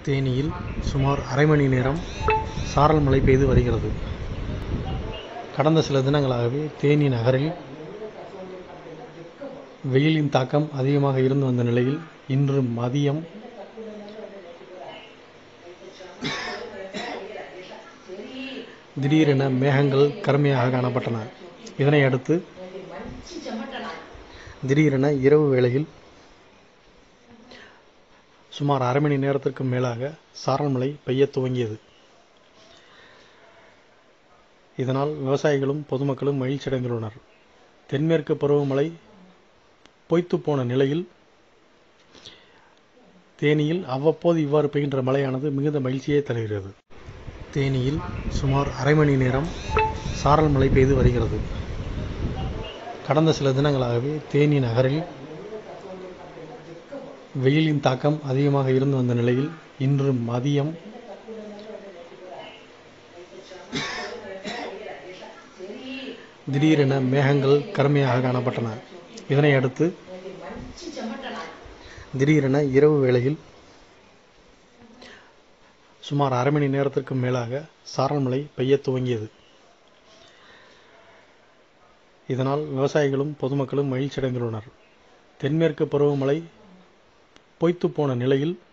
தேனியில் சுமார் அரை மணி நேரம் சாரல் மழை பெய்து வருகிறது கடந்த சில தினங்களாகவே தேனி நகரில் வெயிலின் தாக்கம் அதிகமாக இருந்து வந்த நிலையில் இன்று மதியம் திடீரென மேகங்கள் கருமையாக காணப்பட்டன இதனை அடுத்து திடீரென இரவு வேளையில் சுமார் அரை மணி நேரத்திற்கு மேலாக சாரல் மழை பெய்யத் துவங்கியது இதனால் விவசாயிகளும் பொதுமக்களும் மகிழ்ச்சியடைந்துள்ளனர் தென்மேற்கு பருவமழை பொய்த்து போன நிலையில் தேனியில் அவ்வப்போது இவ்வாறு பெய்கின்ற மழையானது மிகுந்த மகிழ்ச்சியை தருகிறது தேனியில் சுமார் அரை மணி நேரம் சாரல் மழை பெய்து வருகிறது கடந்த சில தினங்களாகவே தேனி நகரில் வெயிலின் தாக்கம் அதிகமாக இருந்து வந்த நிலையில் இன்று மதியம் திடீரென மேகங்கள் கருமையாக காணப்பட்டன இதனை அடுத்து திடீரென இரவு வேளையில் சுமார் அரை மணி நேரத்திற்கு மேலாக சாரல் மழை பெய்யத் துவங்கியது இதனால் விவசாயிகளும் பொதுமக்களும் மகிழ்ச்சியடைந்துள்ளனர் தென்மேற்கு பருவமழை பொய்த்து போன நிலையில்